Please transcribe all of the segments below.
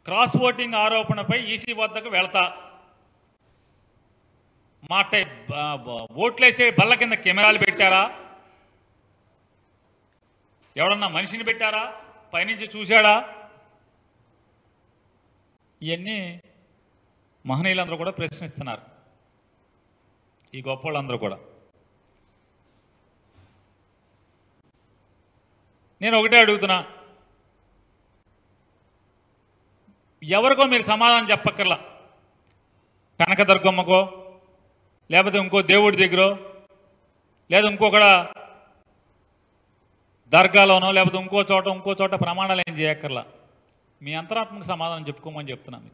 cross voting ఆరోపణపై EC వద్దకు వెళ్తా మాట ఓట్లేసే బల్ల కింద కెమెరాలు పెట్టారా ఎవడన్నా మనిషిని పెట్టారా పైనుంచి చూశాడా ఇవన్నీ మహనీయులందరూ కూడా ప్రశ్నిస్తున్నారు ఈ గొప్ప వాళ్ళందరూ కూడా నేను ఒకటే అడుగుతున్నా ఎవరికో మీరు సమాధానం చెప్పక్కర్లా కనకదుర్గమ్మకో లేకపోతే ఇంకో దేవుడి దగ్గర లేదా ఇంకొకడ దర్గాలోనో లేకపోతే ఇంకో చోట ఇంకో చోట ప్రమాణాలు ఏం చేయక్కర్లా మీ అంతరాత్మక సమాధానం చెప్పుకోమని చెప్తున్నా మీకు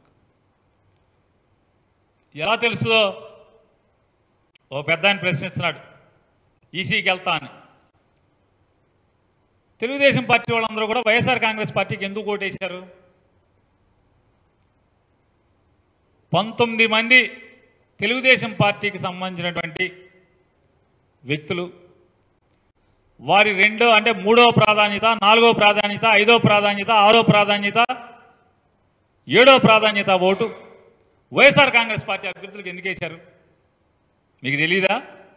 ఎలా తెలుస్తుందో ఓ పెద్ద ఆయన ప్రశ్నిస్తున్నాడు ఈసీకి వెళ్తా అని తెలుగుదేశం పార్టీ వాళ్ళందరూ కూడా వైఎస్ఆర్ కాంగ్రెస్ పార్టీకి ఎందుకు ఓటేశారు పంతొమ్మిది మంది తెలుగుదేశం పార్టీకి సంబంధించినటువంటి వ్యక్తులు వారి రెండో అంటే మూడో ప్రాధాన్యత నాలుగో ప్రాధాన్యత ఐదో ప్రాధాన్యత ఆరో ప్రాధాన్యత ఏడో ప్రాధాన్యత ఓటు వైఎస్ఆర్ కాంగ్రెస్ పార్టీ అభ్యర్థులకు ఎందుకు వేశారు మీకు తెలీదా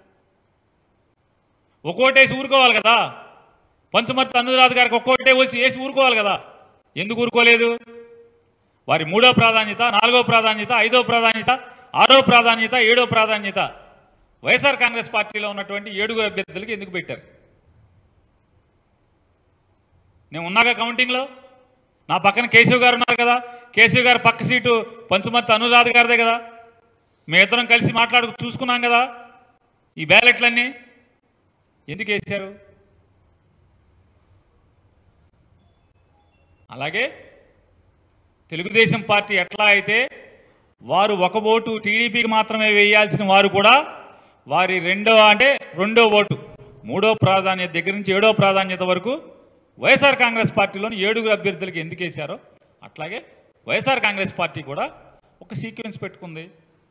ఒక్కోటేసి ఊరుకోవాలి కదా పంచమర్తి అనురాధ గారికి ఒక్కోటే వచ్చి వేసి ఊరుకోవాలి కదా ఎందుకు ఊరుకోలేదు వారి మూడో ప్రాధాన్యత నాలుగో ప్రాధాన్యత ఐదో ప్రాధాన్యత ఆరో ప్రాధాన్యత ఏడో ప్రాధాన్యత వైఎస్ఆర్ కాంగ్రెస్ పార్టీలో ఉన్నటువంటి ఏడుగురు అభ్యర్థులకి ఎందుకు పెట్టారు నేను ఉన్నాగా కౌంటింగ్లో నా పక్కన కేశవ్ గారు ఉన్నారు కదా కేశవ్ గారు పక్క సీటు పంచుమర్తి అనురాధ గారిదే కదా మీ ఇద్దరం కలిసి మాట్లాడు చూసుకున్నాం కదా ఈ బ్యాలెట్లన్నీ ఎందుకు వేశారు అలాగే తెలుగుదేశం పార్టీ ఎట్లా అయితే వారు ఒక ఓటు టీడీపీకి మాత్రమే వేయాల్సిన వారు కూడా వారి రెండో అంటే రెండో ఓటు మూడో ప్రాధాన్యత దగ్గర నుంచి ఏడో ప్రాధాన్యత వరకు వైఎస్ఆర్ కాంగ్రెస్ పార్టీలోని ఏడుగురు అభ్యర్థులకు ఎందుకు వేశారో అట్లాగే వైఎస్ఆర్ కాంగ్రెస్ పార్టీ కూడా ఒక సీక్వెన్స్ పెట్టుకుంది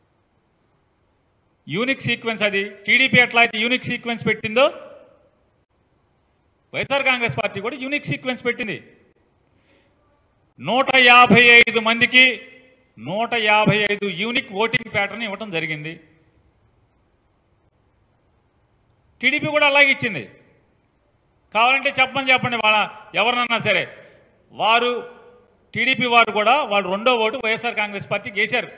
యూనిక్ సీక్వెన్స్ అది టీడీపీ ఎట్లా అయితే యూనిక్ సీక్వెన్స్ పెట్టిందో వైఎస్ఆర్ కాంగ్రెస్ పార్టీ కూడా యూనిక్ సీక్వెన్స్ పెట్టింది నూట యాభై ఐదు మందికి నూట యాభై ఐదు యూనిక్ ఓటింగ్ ప్యాటర్న్ ఇవ్వటం జరిగింది టీడీపీ కూడా అలాగే ఇచ్చింది కావాలంటే చెప్పమని చెప్పండి వాళ్ళ ఎవరినన్నా సరే వారు టీడీపీ వారు కూడా వాళ్ళు రెండో ఓటు వైఎస్ఆర్ కాంగ్రెస్ పార్టీకి వేశారు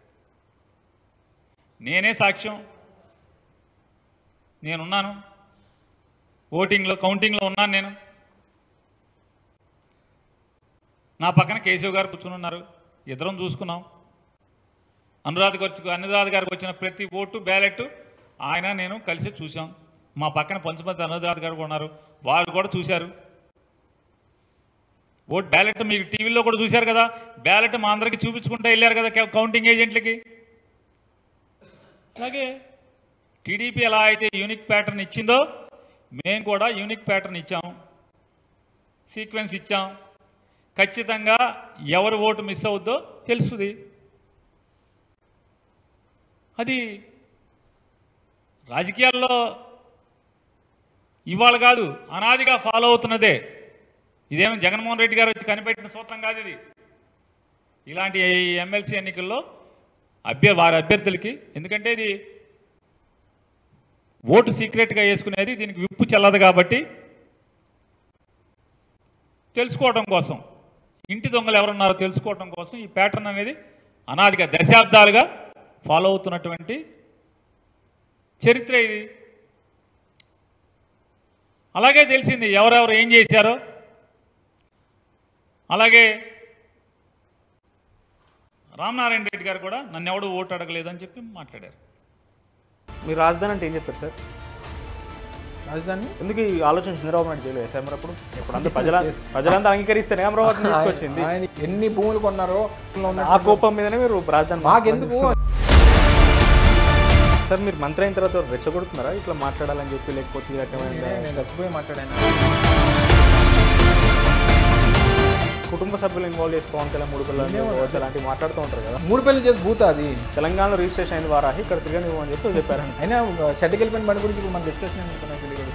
నేనే సాక్ష్యం నేనున్నాను ఓటింగ్లో కౌంటింగ్లో ఉన్నాను నేను నా పక్కన కేశవ్ గారు కూర్చుని ఉన్నారు ఇద్దరం చూసుకున్నాం అనురాధ గారికి అనురాధ గారికి వచ్చిన ప్రతి ఓటు బ్యాలెట్ ఆయన నేను కలిసి చూసాం మా పక్కన పంచమతి అనురాధ గారు కూడా ఉన్నారు వారు కూడా చూశారు ఓట్ బ్యాలెట్ మీకు టీవీలో కూడా చూశారు కదా బ్యాలెట్ మా అందరికీ చూపించుకుంటూ వెళ్ళారు కదా కౌ- కౌంటింగ్ ఏజెంట్లకి అలాగే టీడీపీ ఎలా అయితే యూనిక్ ప్యాటర్న్ ఇచ్చిందో మేము కూడా యూనిక్ ప్యాటర్న్ ఇచ్చాం సీక్వెన్స్ ఇచ్చాం ఖచ్చితంగా ఎవరు ఓటు మిస్ అవుద్దో తెలుస్తుంది అది రాజకీయాల్లో ఇవాళ కాదు అనాదిగా ఫాలో అవుతున్నదే ఇదేమో జగన్మోహన్ రెడ్డి గారు వచ్చి కనిపెట్టిన సూత్రం కాదు ఇది ఇలాంటి ఎమ్మెల్సీ ఎన్నికల్లో అభ్య వారి అభ్యర్థులకి ఎందుకంటే ఇది ఓటు సీక్రెట్గా వేసుకునేది దీనికి విప్పు చెల్లదు కాబట్టి తెలుసుకోవడం కోసం ఇంటి దొంగలు ఎవరున్నారో తెలుసుకోవడం కోసం ఈ ప్యాటర్న్ అనేది అనాదిగా దశాబ్దాలుగా ఫాలో అవుతున్నటువంటి చరిత్ర ఇది అలాగే తెలిసింది ఎవరెవరు ఏం చేశారో అలాగే రామనారాయణ రెడ్డి గారు కూడా నన్ను ఎవడు ఓటు అడగలేదని చెప్పి మాట్లాడారు మీరు రాజధాని అంటే ఏం చెప్తారు సార్ రాజధాని ఎందుకు ఈ ఆలోచన చంద్రబాబు నాయుడు చేయలేదు సార్ మరి అప్పుడు ఇప్పుడు అంతా ప్రజల ప్రజలంతా అంగీకరిస్తేనే అమరావతిని తీసుకొచ్చింది ఆయన ఎన్ని భూములు కొన్నారో లో ఉన్న- ఆ కోపం మీదనే మీరు రాజధాని మాకెందుకు సార్ మీరు మంత్రి అయిన తర్వాత రెచ్చగొడుతున్నారా ఇట్లా మాట్లాడాలని చెప్పి లేకపోతే ఈ రకమైన నేను చచ్చిపోయి మాట్లాడాను కుటుంబ సభ్యులు ఇన్వాల్వ్ చేసి పవన్ కళ్యాణ్ మూడు పిల్లలు ఇవ్వచ్చు అలాంటివి మాట్లాడుతూ ఉంటారు కదా మూడు పెళ్లి చేసి భూత అది తెలంగాణలో రిజిస్ట్రేషన్ అయిన వారాహి ఇక్కడ తిరగనివ్వు అని చెప్పి చెప్పారండి అయినా చెడ్డకెళ్ళిపోయిన బండి గురించి ఇప్పుడు మన డిస్కషన్ ఎందుకు నాకు తెలియదు